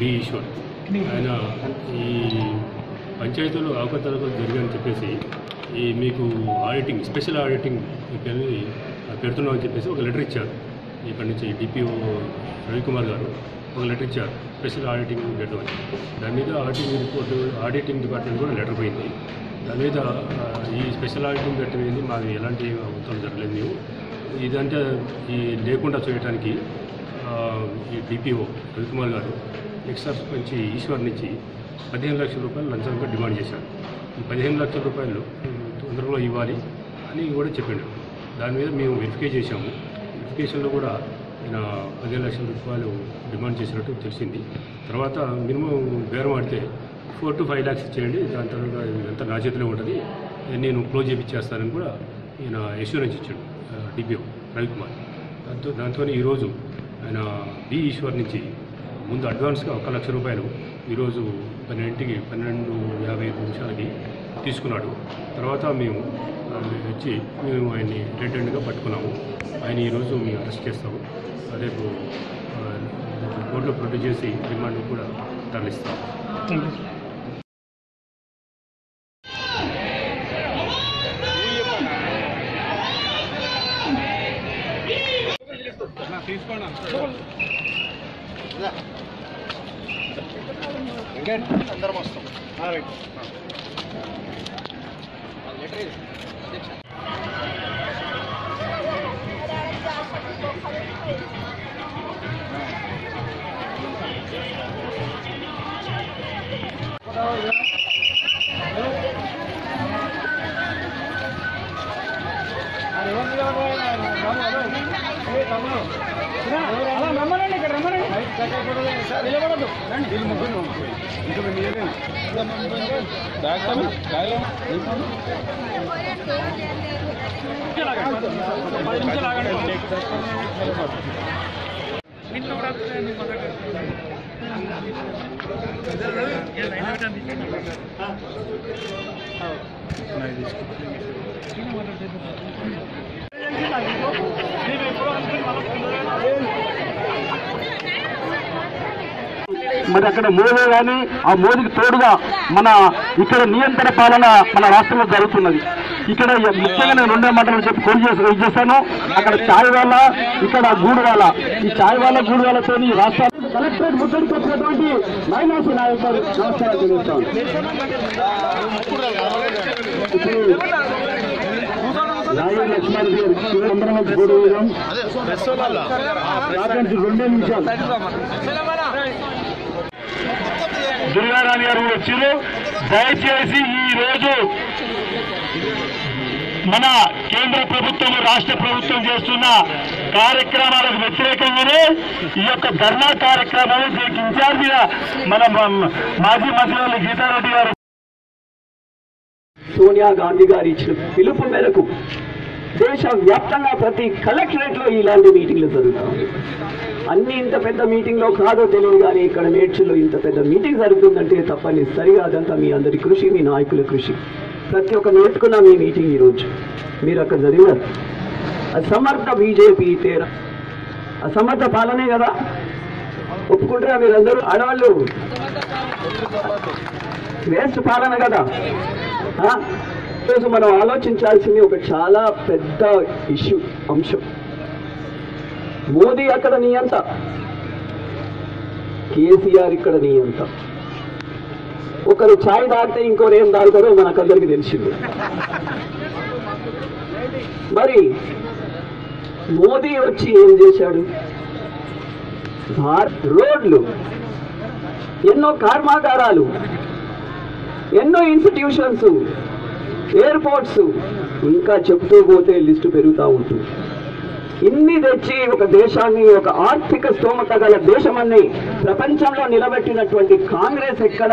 D Eshwar ఆయన ఈ పంచాయతీలో అవకతవకలు జరిగాయని చెప్పేసి ఈ మీకు ఆడిటింగ్ స్పెషల్ ఆడిటింగ్ అని పెడుతున్నామని చెప్పేసి ఒక లెటర్ ఇచ్చారు ఇక్కడి నుంచి డిపిఓ రవికుమార్ గారు ఒక లెటర్ ఇచ్చారు స్పెషల్ ఆడిటింగ్ పెడతామని దాని మీద ఆడిటింగ్ రిపోర్టు ఆడిటింగ్ డిపార్ట్మెంట్ కూడా లెటర్ పోయింది దాని మీద ఆ, ఈ స్పెషల్ ఆడిటింగ్ పెట్టింది మాకు ఎలాంటి అవసరం జరగలేదు మేము ఇదంటే ఈ లేకుండా చేయడానికి ఆ, ఈ డిపిఓ రవికుమార్ గారు ఎక్స్ సర్పంచ్ ఈశ్వర్ నుంచి పదిహేను లక్షల రూపాయలు లంచంగా డిమాండ్ చేశారు ఈ పదిహేను లక్షల రూపాయలు ఉమ్, తొందరలో ఇవ్వాలి అని కూడా చెప్పిండు దాని మీద మేము వెరిఫికే చేశాము వెరిఫికేషన్లో కూడా ఆయన పదిహేను లక్షల రూపాయలు డిమాండ్ చేసినట్టు తెలిసింది తర్వాత మినిమం బేరం ఆడితే ఫోర్ టు ఫైవ్ ల్యాక్స్ ఇచ్చేయండి దాని తర్వాత ఇదంతా నా చేతిలో ఉంటుంది నేను క్లోజ్ చేయించేస్తానని కూడా ఈయన ఎష్యూరెన్స్ ఇచ్చాడు డిపిఓ రవికుమార్ దాంతో దాంతో ఈరోజు ఆయన డి ఈశ్వర్ నుంచి ముందు అడ్వాన్స్గా ఒక లక్ష రూపాయలు ఈరోజు పన్నెండింటికి పన్నెండు యాభై ఐదు నిమిషాలకి తీసుకున్నాడు తర్వాత మేము ఆ, వచ్చి మేము ఆయన్ని రెడ్ హ్యాండ్గా పట్టుకున్నాము ఆయన ఈరోజు మేము అరెస్ట్ చేస్తాము రేపు ఆ, కోర్టులో ప్రొడ్యూస్ చేసి రిమాండ్ కూడా తరలిస్తాం మరి అక్కడ మోదీ కానీ ఆ మోదీకి తోడుగా మన ఇక్కడ నియంత్రణ పాలన మన రాష్ట్రంలో జరుగుతున్నది ఇక్కడ ముఖ్యంగా నేను రెండే మాటలు చెప్పి కోరి చేసి ఇది చేస్తాను అక్కడ చాయ్ వాళ్ళ ఇక్కడ గూడు వాళ్ళ ఈ చాయ్ వాళ్ళ గూడు వాళ్ళతో ఈ రాష్ట్రాలు కలెక్టరేట్ ముట్టడికి వచ్చినటువంటి మైనాసి నాయకులు నమస్కారం తెలియజేస్తాను ఇప్పుడు రాయల్ లక్ష్మణ్ గారు అందరం వచ్చి గూడు వేయడం రాకండి రెండే నిమిషాలు దుర్గారాణి గారు కూడా వచ్చారు దయచేసి ఈ రోజు మన కేంద్ర ప్రభుత్వం రాష్ట్ర ప్రభుత్వం చేస్తున్న కార్యక్రమాలకు వ్యతిరేకంగానే ఈ యొక్క ధర్నా కార్యక్రమం దీనికి ఇన్ఛార్జిగా మన మ- మాజీ మంత్రి గీతారెడ్డి గారు సోనియా గాంధీ గారు ఇచ్చిన పిలుపు మేరకు దేశ వ్యాప్తంగా ప్రతి కలెక్టరేట్ లో ఇలాంటి మీటింగ్లు జరుగుతాయి అన్ని ఇంత పెద్ద మీటింగ్ లో కాదో తెలియదు కానీ ఇక్కడ మేడ్చిలో ఇంత పెద్ద మీటింగ్ జరుగుతుందంటే తప్పనిసరిగా అదంతా మీ అందరి కృషి మీ నాయకుల కృషి ప్రతి ఒక్క నేర్చుకున్న మీ మీటింగ్ ఈరోజు మీరు అక్కడ చదివారు అసమర్థ బీజేపీ తేరా అసమర్థ పాలనే కదా ఒప్పుకుంటారా మీరందరూ ఆడవాళ్ళు వేస్ట్ పాలన కదా ఆ? ఈరోజు మనం ఆలోచించాల్సింది ఒక చాలా పెద్ద ఇష్యూ అంశం మోదీ అక్కడ నియంత కేసీఆర్ ఇక్కడ నియంత ఒకరు ఛాయ్ తాగితే ఇంకోరు ఏం తాగుతారో మనకందరికి తెలిసింది మరి మోదీ వచ్చి ఏం చేశాడు భార్- రోడ్లు ఎన్నో కర్మాగారాలు ఎన్నో ఇన్స్టిట్యూషన్స్ ఎయిర్పోర్ట్స్ ఇంకా చెప్తూ పోతే లిస్టు పెరుగుతూ ఉంటుంది ఇన్ని తెచ్చి ఒక దేశాన్ని ఒక ఆర్థిక స్తోమత గల దేశమని ప్రపంచంలో నిలబెట్టినటువంటి కాంగ్రెస్ ఎక్కడ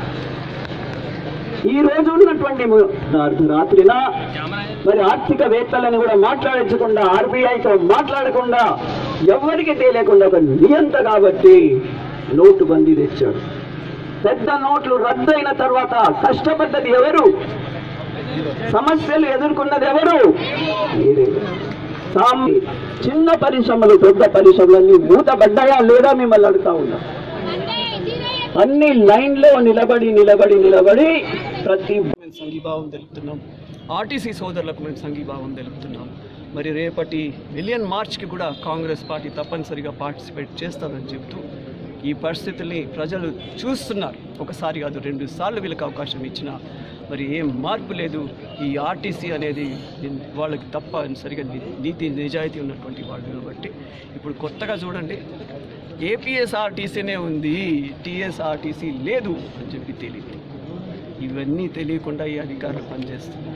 ఈ రోజు ఉన్నటువంటి ము- అర్ధరాత్రిన మరి ఆర్థికవేత్తలను కూడా మాట్లాడించకుండా ఆర్బీఐతో మాట్లాడకుండా ఎవరికి తెలియకుండా ఒక నియంత కాబట్టి నోటు బందీ తెచ్చాడు పెద్ద నోట్లు రద్దయిన తర్వాత కష్టపడ్డది ఎవరు సమస్యలు ఎదుర్కొన్నది ఎవరు మీరే సామి చిన్న పరిశ్రమలు పెద్ద పరిశ్రమలన్నీ మూతపడ్డాయా లేదా మిమ్మల్ని అడుగుతా ఉన్నా అన్ని లైన్లో నిలబడి నిలబడి నిలబడి ప్రతి మేము సంఘీభావం తెలుపుతున్నాం ఆర్టీసీ సోదరులకు మేము సంఘీభావం తెలుపుతున్నాం మరి రేపటి మిలియన్ మార్చ్కి కూడా కాంగ్రెస్ పార్టీ తప్పనిసరిగా పార్టిసిపేట్ చేస్తుందని చెప్తూ ఈ పరిస్థితుల్ని ప్రజలు చూస్తున్నారు ఒకసారి కాదు రెండు సార్లు వీళ్ళకి అవకాశం ఇచ్చిన మరి ఏం మార్పు లేదు ఈ ఆర్టీసీ అనేది దీన్- వాళ్ళకి తప్పనిసరిగా ని- నీతి నిజాయితీ ఉన్నటువంటి వాళ్ళు కాబట్టి ఇప్పుడు కొత్తగా చూడండి ఏపీఎస్ఆర్టీసీనే ఉంది టీఎస్ఆర్టీసీ లేదు అని చెప్పి తెలియదు ఇవన్నీ తెలియకుండా ఈ అధికారులు పనిచేస్తున్నారు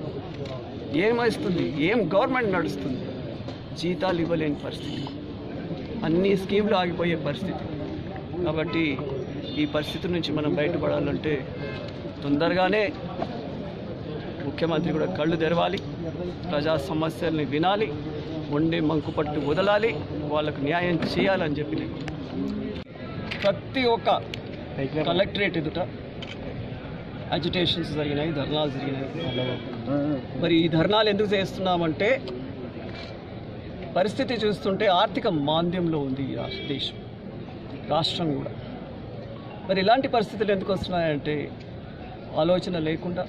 ఏమేస్తుంది ఏం గవర్నమెంట్ నడుస్తుంది జీతాలు ఇవ్వలేని పరిస్థితి అన్ని స్కీమ్లు ఆగిపోయే పరిస్థితి కాబట్టి ఈ పరిస్థితి నుంచి మనం బయటపడాలంటే తొందరగానే ముఖ్యమంత్రి కూడా కళ్ళు తెరవాలి ప్రజా సమస్యల్ని వినాలి ఉండే మంకుపట్టు వదలాలి వాళ్ళకు న్యాయం చేయాలని చెప్పి నేను ప్రతి ఒక్క కలెక్టరేట్ ఎదుట అజిటేషన్స్ జరిగినాయి ధర్నాలు జరిగినాయి మరి ఈ ధర్నాలు ఎందుకు చేస్తున్నామంటే పరిస్థితి చూస్తుంటే ఆర్థిక మాంద్యంలో ఉంది ఈ రాష్ట్ర దేశం రాష్ట్రం కూడా మరి ఇలాంటి పరిస్థితులు ఎందుకు వస్తున్నాయంటే ఆలోచన లేకుండా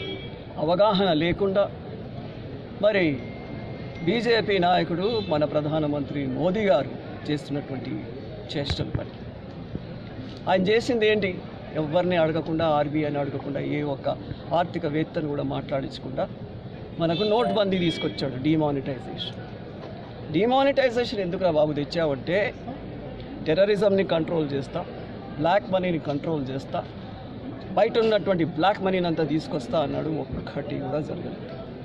అవగాహన లేకుండా మరి బీజేపీ నాయకుడు మన ప్రధానమంత్రి మోదీ గారు చేస్తున్నటువంటి చేష్టలు పని ఆయన చేసింది ఏంటి ఎవరిని అడగకుండా ఆర్బీఐని అడగకుండా ఏ ఒక్క ఆర్థికవేత్తను కూడా మాట్లాడించకుండా మనకు నోట్ బందీ తీసుకొచ్చాడు డిమానిటైజేషన్ డిమానిటైజేషన్ ఎందుకురా బాబు తెచ్చావంటే టెర్రరిజంని కంట్రోల్ చేస్తా బ్లాక్ మనీని కంట్రోల్ చేస్తా బయట ఉన్నటువంటి బ్లాక్ మనీని అంతా తీసుకొస్తా అన్నాడు ఒక్కటి కూడా జరగలేదు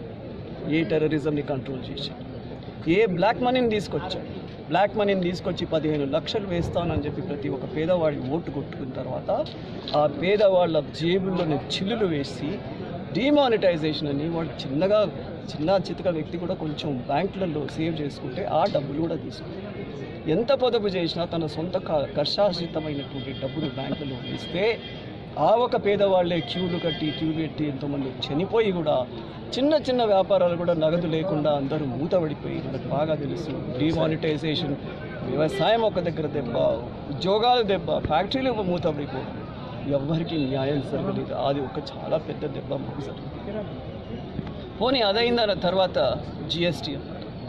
ఏ టెర్రరిజంని కంట్రోల్ చేశాడు ఏ బ్లాక్ మనీని తీసుకొచ్చాడు బ్లాక్ మనీని తీసుకొచ్చి పదిహేను లక్షలు వేస్తానని చెప్పి ప్రతి ఒక్క పేదవాడి ఓటు కొట్టుకున్న తర్వాత ఆ పేదవాళ్ళ జేబుల్లోని చిల్లులు వేసి డిమానిటైజేషన్ అని వాడు చిన్నగా చిన్న చితక వ్యక్తి కూడా కొంచెం బ్యాంకులలో సేవ్ చేసుకుంటే ఆ డబ్బులు కూడా తీసుకుంటారు ఎంత పొదుపు చేసినా తన సొంత క- కర్షార్జితమైనటువంటి డబ్బులు బ్యాంకులో వేస్తే ఆ ఒక పేదవాళ్ళే క్యూలు కట్టి క్యూ పెట్టి ఎంతోమంది చనిపోయి కూడా చిన్న చిన్న వ్యాపారాలు కూడా నగదు లేకుండా అందరూ మూతపడిపోయి మనకు బాగా తెలుసు డిమానిటైజేషన్ వ్యవసాయం ఒక దగ్గర దెబ్బ ఉద్యోగాలు దెబ్బ ఫ్యాక్టరీలు మూతపడిపో ఎవ్వరికి న్యాయం జరగలేదు అది ఒక చాలా పెద్ద దెబ్బ మాకు జరిగింది పోనీ అదైందన్న తర్వాత జిఎస్టీ అన్నారు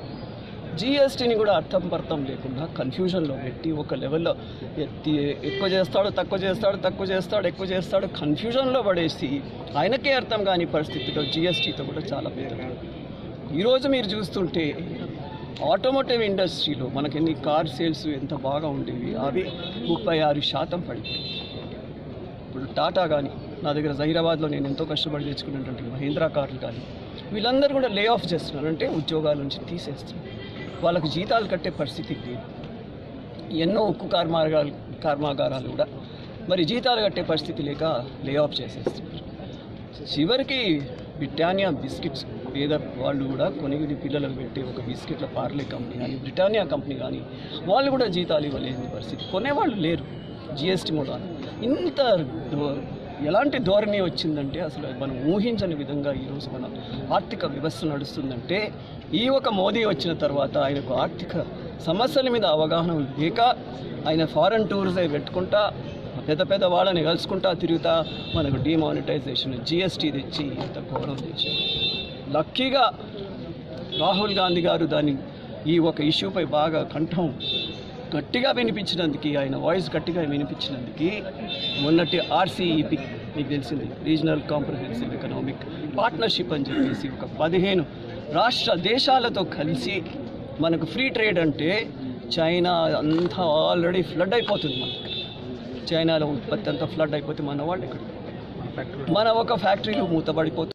జిఎస్టీని కూడా అర్థం పర్థం లేకుండా కన్ఫ్యూజన్లో పెట్టి ఒక లెవెల్లో ఎత్తి ఎక్కువ చేస్తాడు తక్కువ చేస్తాడు తక్కువ చేస్తాడు ఎక్కువ చేస్తాడు కన్ఫ్యూజన్లో పడేసి ఆయనకే అర్థం కాని పరిస్థితిలో జిఎస్టీతో కూడా చాలా పెద్దది ఈరోజు మీరు చూస్తుంటే ఆటోమోటివ్ ఇండస్ట్రీలో మనకి ఎన్ని కార్ సేల్స్ ఎంత బాగా ఉండేవి అవి ముప్పై ఆరు శాతం పడిపోయాయి ఇప్పుడు టాటా కానీ నా దగ్గర జహీరాబాద్లో నేను ఎంతో కష్టపడి తెచ్చుకున్నటువంటి మహీంద్రా కార్లు కానీ వీళ్ళందరూ కూడా లే ఆఫ్ చేస్తున్నారు అంటే ఉద్యోగాల నుంచి తీసేస్తున్నారు వాళ్ళకు జీతాలు కట్టే పరిస్థితి లేదు ఎన్నో ఉక్కు కర్మాగారాలు కర్మాగారాలు కూడా మరి జీతాలు కట్టే పరిస్థితి లేక లే ఆఫ్ చేసేస్తున్నారు చివరికి బ్రిటానియా బిస్కెట్స్ పేద వాళ్ళు కూడా కొనిగిడి పిల్లలకు పెట్టే ఒక బిస్కెట్ల పార్లే కంపెనీ కానీ బ్రిటానియా కంపెనీ కానీ వాళ్ళు కూడా జీతాలు ఇవ్వలేని పరిస్థితి కొనేవాళ్ళు లేరు జిఎస్టీ మూలాన ఇంత దో- ఎలాంటి ధోరణి వచ్చిందంటే అసలు మనం ఊహించని విధంగా ఈరోజు మన ఆర్థిక వ్యవస్థ నడుస్తుందంటే ఈ ఒక మోదీ వచ్చిన తర్వాత ఆయనకు ఆర్థిక సమస్యల మీద అవగాహన లేక ఆయన ఫారెన్ టూర్స్ పెట్టుకుంటా పెద్ద పెద్ద వాళ్ళని కలుసుకుంటా తిరుగుతా మనకు డిమానిటైజేషన్ జిఎస్టీ తెచ్చి ఇంత ఘోరం చేశారు లక్కీగా రాహుల్ గాంధీ గారు దాన్ని ఈ ఒక ఇష్యూపై బాగా కంఠం గట్టిగా వినిపించినందుకు ఆయన వాయిస్ గట్టిగా వినిపించినందుకు మొన్నటి ఆర్సీఈపి మీకు తెలిసింది రీజనల్ కాంప్రహెన్సివ్ ఎకనామిక్ పార్ట్నర్షిప్ అని చెప్పేసి ఒక పదిహేను రాష్ట్ర దేశాలతో కలిసి మనకు ఫ్రీ ట్రేడ్ అంటే చైనా అంతా ఆల్రెడీ ఫ్లడ్ అయిపోతుంది మన దగ్గర చైనాలో ఉత్పత్తి అంతా ఫ్లడ్ అయిపోతే మన వాళ్ళు ఇక్కడ మన ఒక ఫ్యాక్టరీలు మూతపడిపోతుంది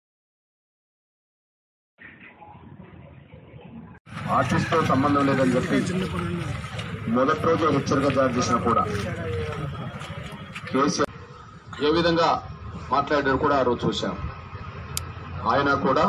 ఆర్టిస్ట్తో సంబంధం లేదని చెప్పి మొదటి రోజు హెచ్చరిక జారీ చేసినా కూడా కేసీఆర్ ఏ విధంగా మాట్లాడారు కూడా ఆ రోజు చూశాం ఆయన కూడా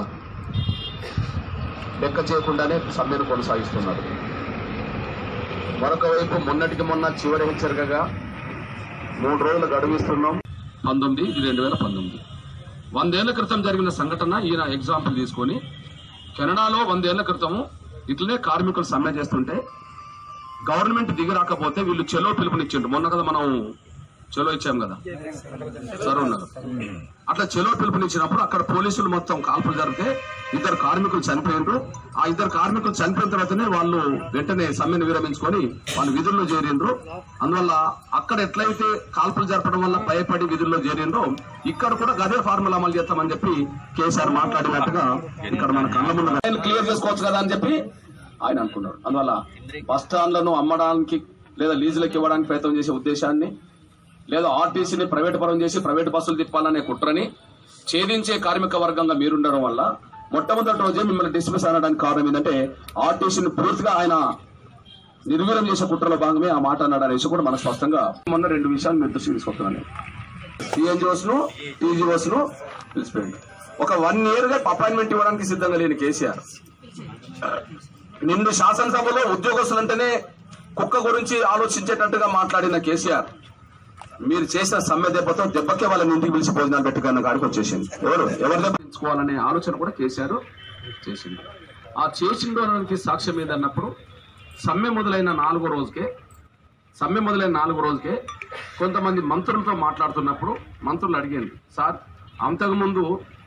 లెక్క చేయకుండానే సమ్మెను కొనసాగిస్తున్నారు మరొక వైపు మొన్నటికి మొన్న చివరి హెచ్చరికగా మూడు రోజులు గడువిస్తున్నాం పంతొమ్మిది ఇది రెండు వేల పంతొమ్మిది వందేళ్ల క్రితం జరిగిన సంఘటన ఈయన ఎగ్జాంపుల్ తీసుకొని కెనడాలో వందేళ్ల క్రితము ఇట్లనే కార్మికులు సమ్మె చేస్తుంటే గవర్నమెంట్ దిగి రాకపోతే వీళ్ళు చెలో పిలుపునిచ్చిండ్రు మొన్న కదా మనం చెలో ఇచ్చాం కదా సరూర్ నగర్ అట్లా చెలో పిలుపునిచ్చినప్పుడు అక్కడ పోలీసులు మొత్తం కాల్పులు జరిగితే ఇద్దరు కార్మికులు చనిపోయిండ్రు ఆ ఇద్దరు కార్మికులు చనిపోయిన తర్వాతనే వాళ్ళు వెంటనే సమ్మెను విరమించుకొని వాళ్ళు విధుల్లో చేరిండ్రు అందువల్ల అక్కడ ఎట్లయితే కాల్పులు జరపడం వల్ల భయపడి విధుల్లో చేరిండ్రో ఇక్కడ కూడా గదే ఫార్ములా అమలు చేస్తామని చెప్పి కేసీఆర్ మాట్లాడినట్టుగా ఇక్కడ మన కళ్ళ ముందు ఆయన క్లియర్ చేసుకోవచ్చు కదా అని చెప్పి ఆయన అనుకున్నాడు అందువల్ల బస్ స్టాండ్లను అమ్మడానికి లేదా లీజులకు ఇవ్వడానికి ప్రయత్నం చేసే ఉద్దేశాన్ని లేదా ఆర్టీసీని ప్రైవేట్ పరం చేసి ప్రైవేట్ బస్సులు తిప్పాలనే కుట్రని ఛేదించే కార్మిక వర్గంగా మీరుండడం వల్ల మొట్టమొదటి రోజే మిమ్మల్ని డిస్మిస్ అనడానికి కారణం ఏంటంటే ఆర్టీసీని పూర్తిగా ఆయన నిర్వీర్యం చేసే కుట్రలో భాగమే ఆ మాట అన్నాడు అనేసి కూడా మన స్పష్టంగా మొన్న రెండు విషయాలు మీరు దృష్టికి తీసుకొస్తున్నాను సిఎన్జిఓస్ ను టీజీఓస్ ను పిలిచిపోయింది ఒక వన్ ఇయర్ గా అపాయింట్మెంట్ ఇవ్వడానికి సిద్ధంగా లేని కేసీఆర్ నిండు శాసనసభలో ఉద్యోగస్తులంటేనే కుక్క గురించి ఆలోచించేటట్టుగా మాట్లాడిన కేసీఆర్ మీరు చేసిన సమ్మె దెబ్బతో దెబ్బకే వాళ్ళని ఇంటికి పిలిచి భోజనాలు పెట్టుకున్న కాడికి వచ్చేసింది ఎవరు ఎవరు దెబ్బించుకోవాలనే ఆలోచన కూడా కేసీఆర్ చేసింది ఆ చేసిండడానికి సాక్ష్యం ఏందన్నప్పుడు సమ్మె మొదలైన నాలుగో రోజుకే సమ్మె మొదలైన నాలుగో రోజుకే కొంతమంది మంత్రులతో మాట్లాడుతున్నప్పుడు మంత్రులు అడిగింది సార్ అంతకుముందు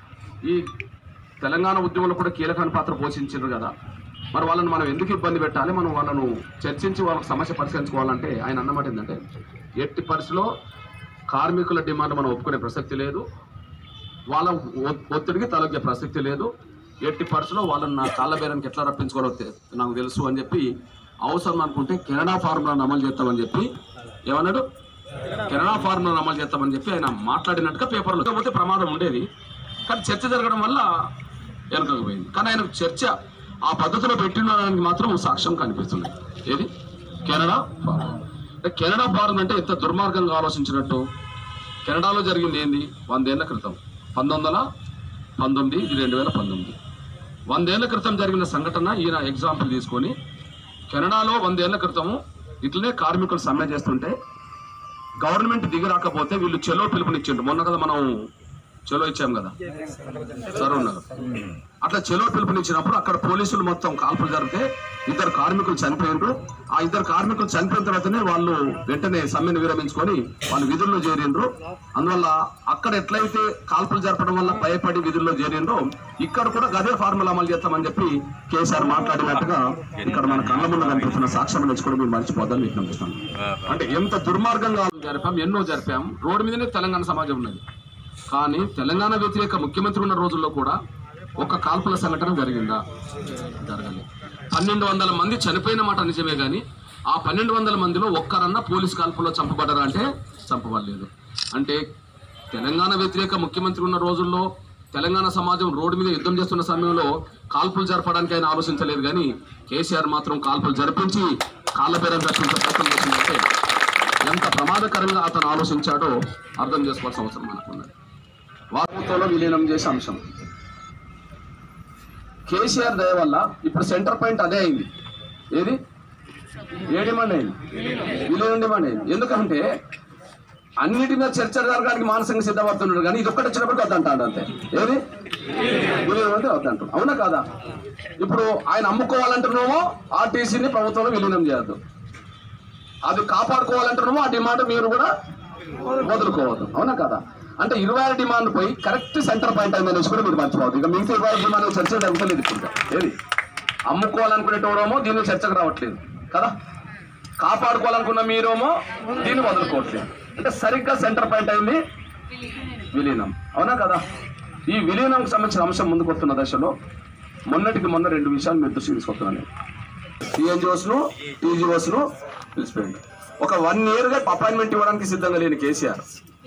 ఈ తెలంగాణ ఉద్యమంలో కూడా కీలకమైన పాత్ర పోషించారు కదా మరి వాళ్ళని మనం ఎందుకు ఇబ్బంది పెట్టాలి మనం వాళ్ళను చర్చించి వాళ్ళకి సమస్య పరిష్కరించుకోవాలంటే ఆయన అన్నమాట ఏంటంటే ఎట్టి పరిస్థితిలో కార్మికుల డిమాండ్ మనం ఒప్పుకునే ప్రసక్తి లేదు వాళ్ళ ఒ- ఒత్తిడికి తలొగ్గే ప్రసక్తి లేదు ఎట్టి పరిస్థితిలో వాళ్ళని నా కాళ్ళ బేరానికి ఎట్లా రప్పించుకోవాలో తె- నాకు తెలుసు అని చెప్పి అవసరం అనుకుంటే కెనడా ఫార్ములాను అమలు చేస్తామని చెప్పి ఏమన్నాడు కెనడా ఫార్ములాను అమలు చేస్తామని చెప్పి ఆయన మాట్లాడినట్టుగా పేపర్లో లేకపోతే ప్రమాదం ఉండేది కానీ చర్చ జరగడం వల్ల వెనకకు పోయింది కానీ ఆయన చర్చ ఆ పద్ధతిలో పెట్టినడానికి మాత్రం సాక్ష్యం కనిపిస్తుంది ఏది కెనడా ఫార్ములా అంటే కెనడా ఫార్ములా అంటే ఎంత దుర్మార్గంగా ఆలోచించినట్టు కెనడాలో జరిగింది ఏంది వందేళ్ల క్రితం పంతొమ్మిది వందల పంతొమ్మిది ఇది రెండు వేల పంతొమ్మిది వందేళ్ల క్రితం జరిగిన సంఘటన ఈయన ఎగ్జాంపుల్ తీసుకొని కెనడాలో వందేళ్ల క్రితము ఇట్లనే కార్మికులు సమ్మె చేస్తుంటే గవర్నమెంట్ దిగి రాకపోతే వీళ్ళు చెలో పిలుపునిచ్చిండ్రు మొన్న కదా మనం చెలో ఇచ్చాం కదా సరూర్ నగర్ అట్లా చెలో పిలుపునిచ్చినప్పుడు అక్కడ పోలీసులు మొత్తం కాల్పులు జరిగితే ఇద్దరు కార్మికులు చనిపోయిండ్రు ఆ ఇద్దరు కార్మికులు చనిపోయిన తర్వాతనే వాళ్ళు వెంటనే సమ్మెను విరమించుకొని వాళ్ళు విధుల్లో చేరిండ్రు అందువల్ల అక్కడ ఎట్లయితే కాల్పులు జరపడం వల్ల భయపడి విధుల్లో చేరిండ్రో ఇక్కడ కూడా గదే ఫార్ములా అమలు చేస్తామని చెప్పి కేసీఆర్ మాట్లాడినట్టుగా ఇక్కడ మన కళ్ళ ముందు కనిపిస్తున్న సాక్ష్యం నుంచి కూడా మీరు మర్చిపోద్దని మీకు నమ్ముతాను అంటే ఎంత దుర్మార్గంగా జరిపాం ఎన్నో జరిపాం రోడ్డు మీదనే తెలంగాణ సమాజం ఉన్నది కానీ తెలంగాణ వ్యతిరేక ముఖ్యమంత్రి ఉన్న రోజుల్లో కూడా ఒక కాల్పుల సంఘటన జరిగిందా జరగలేదు పన్నెండు వందల మంది చనిపోయిన మాట నిజమే కానీ ఆ పన్నెండు వందల మందిలో ఒక్కరన్నా పోలీస్ కాల్పుల్లో చంపబడ్డారా అంటే చంపబడలేదు అంటే తెలంగాణ వ్యతిరేక ముఖ్యమంత్రి ఉన్న రోజుల్లో తెలంగాణ సమాజం రోడ్డు మీద యుద్ధం చేస్తున్న సమయంలో కాల్పులు జరపడానికి ఆయన ఆలోచించలేదు కానీ కేసీఆర్ మాత్రం కాల్పులు జరిపించి కాళ్ళ పేరం దర్శించే ప్రయత్నం చేసిందంటే ఎంత ప్రమాదకరంగా అతను ఆలోచించాడో అర్థం చేసుకోవాల్సిన అవసరం మనకున్నది వార్తలో విలీనం చేసే అంశం కేసీఆర్ దయ వల్ల ఇప్పుడు సెంటర్ పాయింట్ అదే అయింది ఏది ఏ డిమాండ్ అయింది విలీనం డిమాండ్ అయింది ఎందుకంటే అన్నిటి మీద చర్చ జరగడానికి మానసికంగా సిద్ధపడుతున్నాడు కానీ ఇది ఒక్కటి వచ్చినప్పటికీ వద్దంటాడు అంతే ఏది విలీనం అంటే వద్దంటాడు అవునా కాదా ఇప్పుడు ఆయన అమ్ముకోవాలంటున్నామో ఆర్టీసీని ప్రభుత్వంలో విలీనం చేయొద్దు అది కాపాడుకోవాలంటున్నామో ఆ డిమాండ్ మీరు కూడా వదులుకోవద్దు అవునా కదా అంటే ఇరవై ఆరు డిమాండ్ పోయి కరెక్ట్ సెంటర్ పాయింట్ అయిందనేసి కూడా మీరు మర్చిపోవద్దు ఇక మిగతా ఇరవై ఆరు డిమాండ్ చర్చ జరుగుతలేదు ఇప్పుడు ఏది అమ్ముకోవాలనుకునేటోడేమో దీన్ని చర్చకు రావట్లేదు కదా కాపాడుకోవాలనుకున్న మీరేమో దీన్ని వదులుకోవట్లేదు అంటే సరిగ్గా సెంటర్ పాయింట్ అయింది విలీనం అవునా కదా ఈ విలీనంకి సంబంధించిన అంశం ముందుకు వస్తున్న దశలో మొన్నటికి మొన్న రెండు విషయాలు మీరు దృష్టికి తీసుకొస్తున్నాను సిఎన్జిఓస్ ను టీజీఓస్ ను పిలిచిపోయింది ఒక వన్ ఇయర్ గా అపాయింట్మెంట్ ఇవ్వడానికి సిద్ధంగా లేని కేసీఆర్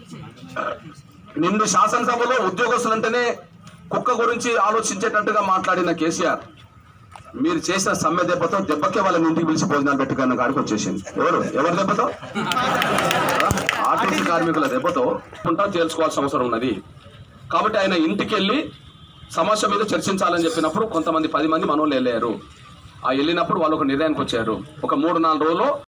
నిండు శాసనసభలో ఉద్యోగస్తులంటేనే కుక్క గురించి ఆలోచించేటట్టుగా మాట్లాడిన కేసీఆర్ మీరు చేసిన సమ్మె దెబ్బతో దెబ్బకే వాళ్ళని ఇంటికి పిలిచి భోజనాలు పెట్టుకున్న కాడికి వచ్చేసింది ఎవరు ఎవరి దెబ్బతో ఆర్టీసీ కార్మికుల దెబ్బతో ఉంటా తేల్చుకోవాల్సిన అవసరం ఉన్నది కాబట్టి ఆయన ఇంటికి వెళ్ళి సమస్య మీద చర్చించాలని చెప్పినప్పుడు కొంతమంది పది మంది మనోళ్ళు వెళ్ళారు ఆ వెళ్ళినప్పుడు వాళ్ళు ఒక నిర్ణయానికి వచ్చారు ఒక మూడు నాలుగు రోజులు